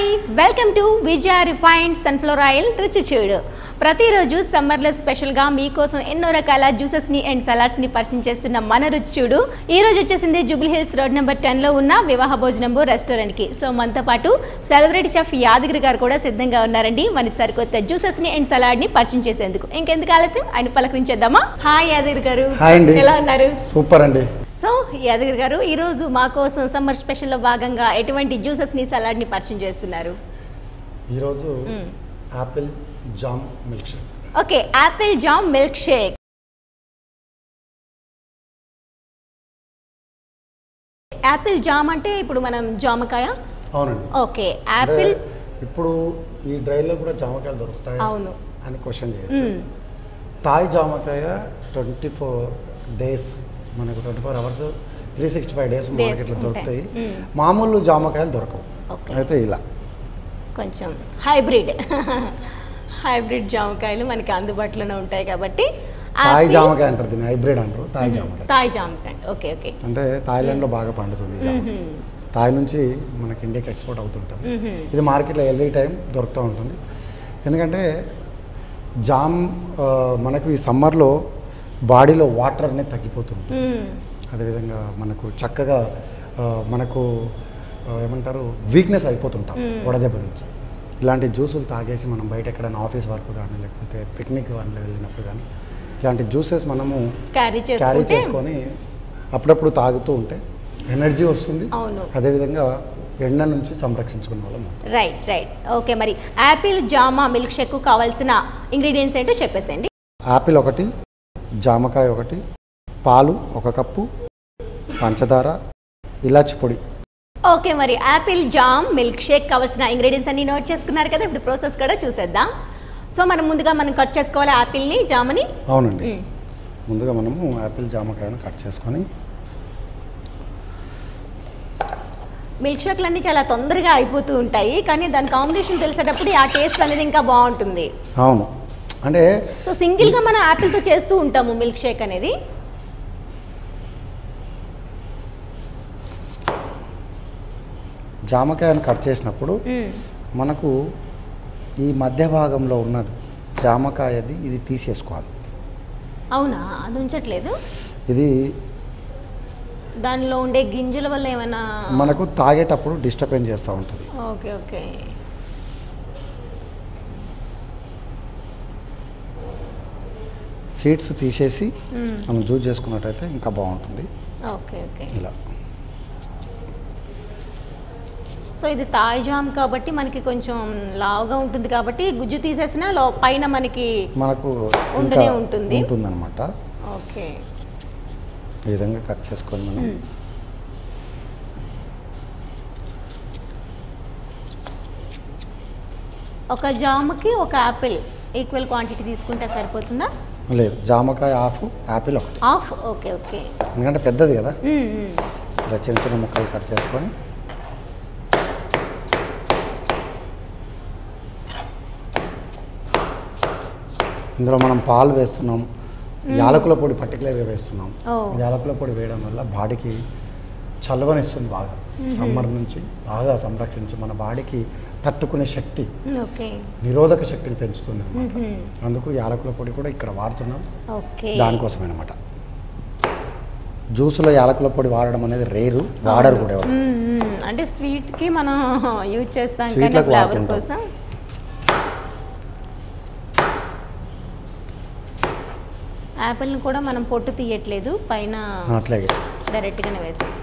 Hi welcome to Vijaya refined sunflower oil రుచి చూడు ప్రతిరోజు సమ్మర్లో స్పెషల్గా మీకోసం ఎన్నో రకాల జ్యూసెస్ని అండ్ సలాడ్స్ని పరిచయం చేస్తున్న మన రుచి చూడు ఈ రోజు వచ్చేసింది జూబ్లీ హిల్స్ రోడ్ నెంబర్ టెన్లో ఉన్న వివాహ భోజనంబు రెస్టారెంట్కి సో మనతో పాటు సెలబ్రిటీ చెఫ్ యాదగిరి గారు కూడా సిద్ధంగా ఉన్నారండి మన సరికొత్త జ్యూసెస్ని అండ్ సలాడ్ని పరిచయం చేసేందుకు ఇంకెందుకు ఆలస్యం ఆయన పలకరించేద్దామా హాయ్ యాదగిరి గారు హాయ్ అండి. ఎలా ఉన్నారు సూపర్ అండి సో యాదగిరి గారు ఈరోజు మా కోసం సమ్మర్ స్పెషల్లో భాగంగా ఎటువంటి జ్యూసెస్ని సలాడ్ని పరిచయం చేస్తున్నారు ఈరోజు మ్మ్. యాపిల్ జామ్ మిల్క్ షేక్ ఓకే యాపిల్ జామ్ మిల్క్ షేక్ యాపిల్ జామ్ అంటే ఇప్పుడు మనం జామకాయ అవునండి ఓకే యాపిల్ అంటే ఇప్పుడు ఈ డ్రైలో కూడా జామకాయలు దొరుకుతాయి అవును అని క్వశ్చన్ చేయొచ్చు మ్మ్. తాయి జామకాయ ట్వంటీ ఫోర్ డేస్ మనకు twenty four hours three sixty five days Days మార్కెట్లో ఉంటాయి. దొరుకుతాయి మ్మ్. మామూలు జామకాయలు దొరకవు ఓకే అయితే ఇలా కొంచెం హైబ్రిడ్ హైబ్రిడ్ జామకాయలు మనకి అందుబాటులోనే ఉంటాయి కాబట్టి తాయి యాపిల్- జామకాయ అంటారు దీన్ని హైబ్రిడ్ అంటారు తాయి జామకాయ తాయి జామకాయ ఓకే ఓకే అంటే థాయిలాండ్లో బాగా పండుతుంది ఈ జామ మ్మ్. తాయి నుంచి మనకి ఇండియాకి ఎక్స్పోర్ట్ అవుతుంటుంది మ్మ్. ఇది మార్కెట్లో ఎవ్రీ టైం దొరుకుతూ ఉంటుంది ఎందుకంటే జామ్ ఆ, మనకు ఈ సమ్మర్లో బాడీలో వాటర్ అనేది తగ్గిపోతుంది మ్మ్. అదేవిధంగా మనకు చక్కగా ఆ, మనకు ఆ, ఏమంటారు వీక్నెస్ అయిపోతుంటాం మ్మ్. వడదెబ్బ నుంచి ఇలాంటి జ్యూసులు తాగేసి మనం బయట ఎక్కడైనా ఆఫీస్ వర్క్ కానీ లేకపోతే పిక్నిక్ కానీ వెళ్ళినప్పుడు కానీ ఇలాంటి జ్యూసెస్ మనము క్యారీ క్యారీ చేసుకుంటే చేసుకొని అప్పుడప్పుడు తాగుతూ ఉంటే ఎనర్జీ వస్తుంది అవును అదేవిధంగా ఎండ నుంచి సంరక్షించుకునే వాళ్ళం అవుతాం. రైట్ రైట్ ఓకే మరి యాపిల్ జామా మిల్క్ షేక్ కావాల్సిన ఇంగ్రీడియంట్స్ ఏంటో చెప్పేసండి యాపిల్ ఒకటి జామకాయ ఒకటి పాలు ఒక కప్పు పంచదార ఇలాచి పొడి ఓకే మరి యాపిల్ జామ్ మిల్క్ షేక్ కావాల్సిన ఇంగ్రీడియంట్స్ అన్ని నోట్ చేసుకున్నారు కదా ఇప్పుడు ప్రాసెస్ కూడా చూసేద్దాం సో మనం ముందుగా మనం కట్ చేసుకోవాలి యాపిల్ని జామని అవునండి మ్మ్. ముందుగా మనము యాపిల్ జామకాయను కట్ చేసుకొని మిల్క్ షేక్లు అన్నీ చాలా తొందరగా అయిపోతూ ఉంటాయి కానీ దాని కాంబినేషన్ తెలిసేటప్పుడు ఆ టేస్ట్ అనేది ఇంకా బాగుంటుంది అవును అంటే సో సింగిల్గా మనం యాపిల్తో చేస్తూ ఉంటాము మిల్క్ షేక్ అనేది జామకాయను కట్ చేసినప్పుడు మ్మ్. మనకు ఈ మధ్య భాగంలో ఉన్నది జామకాయది ఇది తీసేసుకోవాలి అవునా అది ఉంచట్లేదు ఇది దానిలో ఉండే గింజల వల్ల ఏమైనా మనకు తాగేటప్పుడు డిస్టర్బెన్స్ చేస్తూ ఉంటుంది ఓకే ఓకే సీడ్స్ తీసేసి మ్మ్. మనం జ్యూస్ చేసుకున్నట్టయితే ఇంకా బాగుంటుంది ఓకే ఓకే ఇలా సో ఇది తాయి జామ్ కాబట్టి మనకి కొంచెం లావుగా ఉంటుంది కాబట్టి గుజ్జు తీసేసిన లో పైన మనకి మనకు ఉండనే ఇంకా ఉంటుంది. ఉంటుందన్నమాట ఓకే ఈ విధంగా కట్ చేసుకొని మనం మ్మ్. ఒక జామ్కి ఒక యాపిల్ ఈక్వల్ క్వాంటిటీ తీసుకుంటే సరిపోతుందా లేదు జామకాయ హాఫ్ యాపిల్ ఒకటి ఆఫ్ ఓకే ఓకే ఎందుకంటే పెద్దది కదా మ్మ్, మ్మ్. ఇలా చిన్న చిన్న ముక్కలు కట్ చేసుకొని ఇందులో మనం పాలు వేస్తున్నాం యాలకుల పొడి పర్టికులర్గా వేస్తున్నాం ఓ. యాలకుల పొడి వేయడం వల్ల బాడీకి చల్లవనిస్తుంది బాగా సమ్మర్ నుంచి బాగా సంరక్షించి మన బాడీకి తట్టుకునే శక్తి ఓకే నిరోధక శక్తిని పెంచుతుంది అన్నమాట. మ్మ్. అందుకు యాలకుల పొడి కూడా ఇక్కడ వాడుతున్నాం ఓకే దానికోసమే అనమాట జ్యూస్లో యాలకుల పొడి వాడడం అనేది రేరు వాడరు కూడా ఎవరు మ్మ్, మ్మ్. అంటే స్వీట్కి మనం యూజ్ చేస్తాం కానీ స్వీట్లకు ఫ్లేవర్ వాడుతుంటాం. కోసం యాపిల్ని కూడా మనం పొట్టు తీయట్లేదు పైన అట్లాగే డైరెక్ట్గానే వేసేస్తాం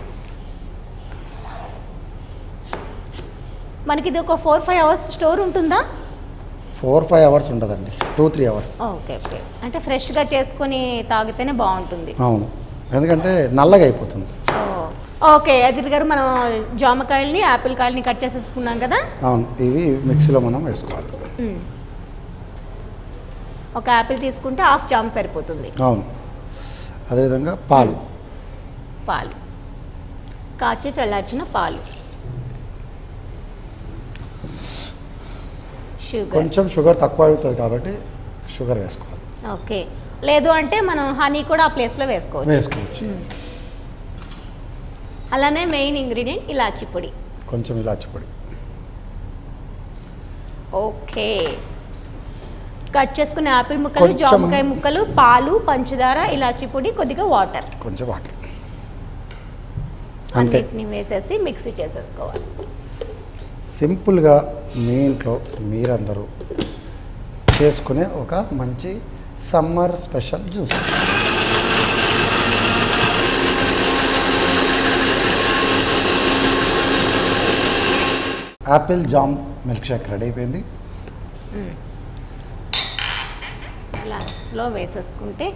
మనకి ఇది ఒక ఫోర్ ఫైవ్ అవర్స్ స్టోర్ ఉంటుందా ఫోర్ ఫైవ్ అవర్స్ ఉంటుందండి two three hours okay okay అంటే ఫ్రెష్గా చేసుకొని తాగితేనే బాగుంటుంది అవును ఎందుకంటే నల్లగా అయిపోతుంది ఓ, ఓకే అదిల్ గారు మనం జామకాయల్ని యాపిల్ కాయల్ని కట్ చేసేసుకున్నాం కదా అవును ఇవి మిక్సీలో మనం వేసుకోవాలి మ్మ్. ఒక యాపిల్ తీసుకుంటే హాఫ్ జామ్ సరిపోతుంది అవును అదేవిధంగా పాలు పాలు కాచి చల్లార్చిన పాలు షుగర్ కొంచెం షుగర్ తక్కువ అవుతుంది కాబట్టి షుగర్ వేసుకోవాలి ఓకే లేదు అంటే మనం హనీ కూడా ఆ ప్లేస్లో వేసుకోవచ్చు వేసుకోవచ్చు మ్మ్. అలానే మెయిన్ ఇంగ్రీడియంట్ ఇలాచి పొడి కొంచెం ఇలాచి పొడి ఓకే కట్ చేసుకున్న యాపిల్ ముక్కలు కొంచెం- జామకాయ ముక్కలు పాలు పంచదార ఇలాచి పొడి కొద్దిగా వాటర్ కొంచెం వాటర్ అంతే అన్నిటిని వేసేసి మిక్సీ చేసేసుకోవాలి సింపుల్గా మీ ఇంట్లో మీరందరూ చేసుకునే ఒక మంచి సమ్మర్ స్పెషల్ జ్యూస్ యాపిల్ జామ్ మిల్క్ షేక్ రెడీ అయిపోయింది గ్లాస్లో వేసేసుకుంటే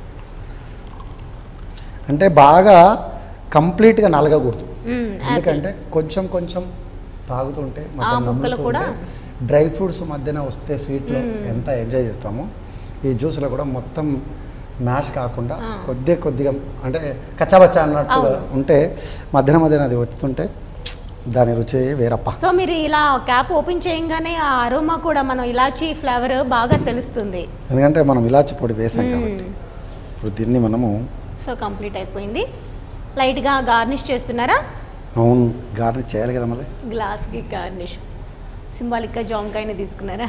అంటే బాగా కంప్లీట్గా నలగకూడదు మ్మ్, ఎందుకంటే కొంచెం కొంచెం తాగుతుంటే ఆ ముక్కలు కూడా- డ్రై ఫ్రూట్స్ మధ్యన వస్తే స్వీట్లో మ్మ్. ఎంత ఎంజాయ్ చేస్తామో ఈ జ్యూస్లో కూడా మొత్తం మ్యాష్ కాకుండా ఆ. కొద్దిగా కొద్దిగా అంటే కచ్చాబచ్చా అన్నట్టు అవును. ఉంటే మధ్యన మధ్యన అది వస్తుంటే దాని రుచి వేరప్ప సో మీరు ఇలా క్యాప్ ఓపెన్ చేయగానే ఆ అరోమా కూడా మనం ఇలాచీ ఫ్లేవర్ బాగా తెలుస్తుంది ఎందుకంటే మనం ఇలాచి పొడి వేసాం కాబట్టి మ్మ్. ఇప్పుడు దీన్ని మనము సో కంప్లీట్ అయిపోయింది లైట్గా గార్నిష్ చేస్తున్నారా అవును గార్నిష్ చేయాలి కదా మళ్ళీ గ్లాస్కి గార్నిష్ సింబాలిక్గా జామకాయని తీసుకున్నారా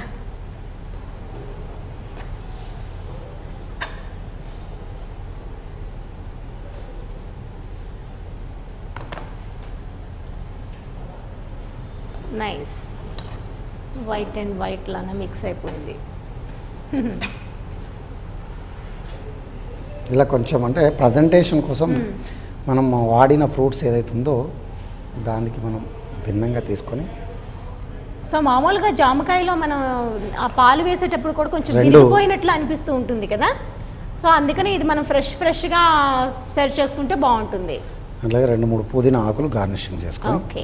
నైస్ వైట్ అండ్ వైట్ లాగా మిక్స్ అయిపోయింది ఇలా కొంచెం అంటే ప్రజెంటేషన్ కోసం మ్మ్. మనం వాడిన ఫ్రూట్స్ ఏదైతే ఉందో దానికి మనం భిన్నంగా తీసుకొని సో మామూలుగా జామకాయలో మనం ఆ పాలు వేసేటప్పుడు కూడా కొంచెం రెండు- విరిగిపోయినట్లు అనిపిస్తూ ఉంటుంది కదా సో అందుకని ఇది మనం ఫ్రెష్ ఫ్రెష్గా సర్వ్ చేసుకుంటే బాగుంటుంది అలాగే రెండు మూడు పుదీనా ఆకులు గార్నిషింగ్ చేసుకొని ఓకే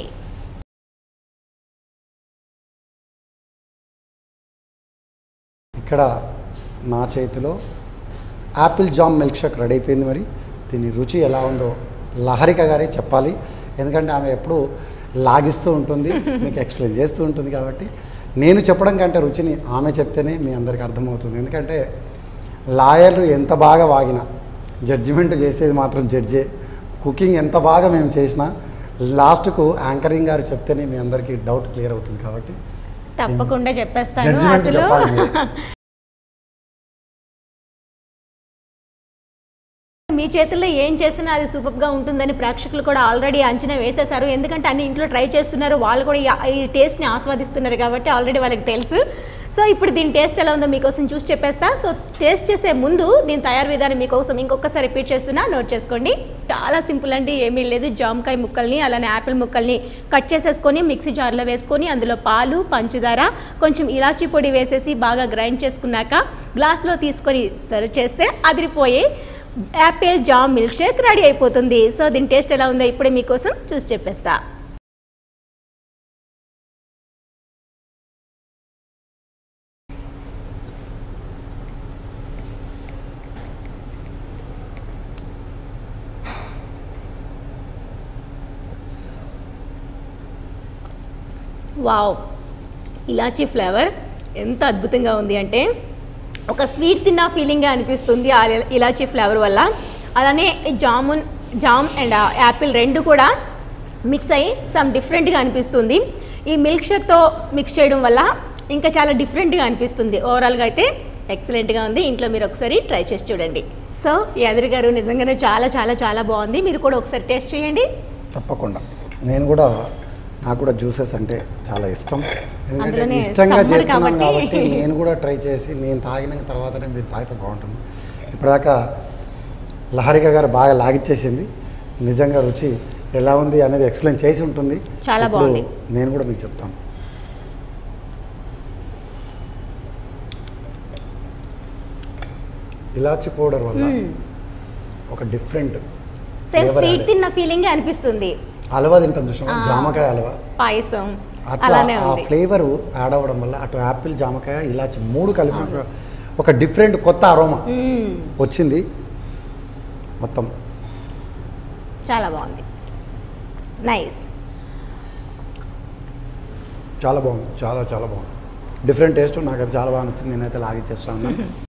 ఇక్కడ నా చేతిలో యాపిల్ జామ్ మిల్క్ షేక్ రెడీ అయిపోయింది మరి దీని రుచి ఎలా ఉందో లహరిక గారే చెప్పాలి ఎందుకంటే ఆమె ఎప్పుడు లాగిస్తూ ఉంటుంది మీకు ఎక్స్ప్లెయిన్ చేస్తూ ఉంటుంది కాబట్టి నేను చెప్పడం కంటే రుచిని ఆమె చెప్తేనే మీ అందరికీ అర్థమవుతుంది ఎందుకంటే లాయర్లు ఎంత బాగా వాగినా జడ్జిమెంట్ చేసేది మాత్రం జడ్జే కుకింగ్ ఎంత బాగా మేము చేసినా లాస్ట్కు యాంకరింగ్ గారు చెప్తేనే మీ అందరికీ డౌట్ క్లియర్ అవుతుంది కాబట్టి తప్పకుండా చెప్పేస్తాను జడ్జిమెంట్ అసలు చెప్పాలి మీరు. మీ చేతుల్లో ఏం చేసినా అది సూపర్గా ఉంటుందని ప్రేక్షకులు కూడా ఆల్రెడీ అంచనా వేసేశారు ఎందుకంటే అన్ని ఇంట్లో ట్రై చేస్తున్నారు వాళ్ళు కూడా ఈ- ఈ టేస్ట్ని ఆస్వాదిస్తున్నారు కాబట్టి ఆల్రెడీ వాళ్ళకి తెలుసు సో ఇప్పుడు దీని టేస్ట్ ఎలా ఉందో మీకోసం చూసి చెప్పేస్తా సో టేస్ట్ చేసే ముందు దీని తయారు విధానం మీకోసం ఇంకొకసారి రిపీట్ చేస్తున్నా నోట్ చేసుకోండి చాలా సింపుల్ అండి ఏమీ లేదు జామకాయ ముక్కల్ని అలానే యాపిల్ ముక్కల్ని కట్ చేసేసుకొని మిక్సీ జార్లో వేసుకొని అందులో పాలు పంచదార కొంచెం ఇలాచీ పొడి వేసేసి బాగా గ్రైండ్ చేసుకున్నాక గ్లాస్లో తీసుకొని సర్వ్ చేస్తే అదిరిపోయే యాపిల్ జామ్ మిల్క్ షేక్ రెడీ అయిపోతుంది సో దీని టేస్ట్ ఎలా ఉందో ఇప్పుడే మీకోసం చూసి చెప్పేస్తా వావ్ ఇలాచీ ఫ్లేవర్ ఎంత అద్భుతంగా ఉంది అంటే ఒక స్వీట్ తిన్న ఫీలింగ్గా అనిపిస్తుంది ఆ ఇల- ఇలాచీ ఫ్లేవర్ వల్ల అలానే ఈ జామున్ జామ్ అండ్ యాపిల్ రెండు కూడా మిక్స్ అయ్యి సమ్ డిఫరెంట్గా అనిపిస్తుంది ఈ మిల్క్ షేక్తో మిక్స్ చేయడం వల్ల ఇంకా చాలా డిఫరెంట్గా అనిపిస్తుంది ఓవరాల్గా అయితే ఎక్సలెంట్గా ఉంది ఇంట్లో మీరు ఒకసారి ట్రై చేసి చూడండి సో యాదరి గారు నిజంగానే చాలా చాలా చాలా బాగుంది మీరు కూడా ఒకసారి టేస్ట్ చేయండి తప్పకుండా నేను కూడా నాకు కూడా జ్యూసెస్ అంటే చాలా ఇష్టం ఎందుకంటే అందులోనే ఇష్టంగా summer చేస్తున్నాను కాబట్టి. కాబట్టి నేను కూడా ట్రై చేసి నేను తాగిన తర్వాతనే మీరు తాగితే బాగుంటుంది ఇప్పటిదాకా లహరిక గారు బాగా లాగిచ్చేసింది నిజంగా రుచి ఎలా ఉంది అనేది ఎక్స్ప్లెయిన్ చేసి ఉంటుంది చాలా ఇప్పుడు బాగుంది. నేను కూడా మీకు చెప్తాను ఇలాచి పౌడర్ వల్ల ఒక different same Flavor sweet add. తిన్న ఫీలింగ్ అనిపిస్తుంది హల్వా తింటాం చూసినా ఆ. జామకాయ హల్వా పాయసం అట్లా అలానే ఆ ఉంది ఫ్లేవర్ యాడ్ అవ్వడం వల్ల అటు యాపిల్ జామకాయ ఇలాచి మూడు కలిపి ఒక- ఒక డిఫరెంట్ కొత్త అరోమా మ్మ్. వచ్చింది మొత్తం చాలా బాగుంది నైస్ చాలా బాగుంది చాలా చాలా బాగుంది డిఫరెంట్ టేస్ట్ నాకు అది చాలా బాగా నచ్చింది నేనైతే లాగిచ్చేస్తా ఉన్నాను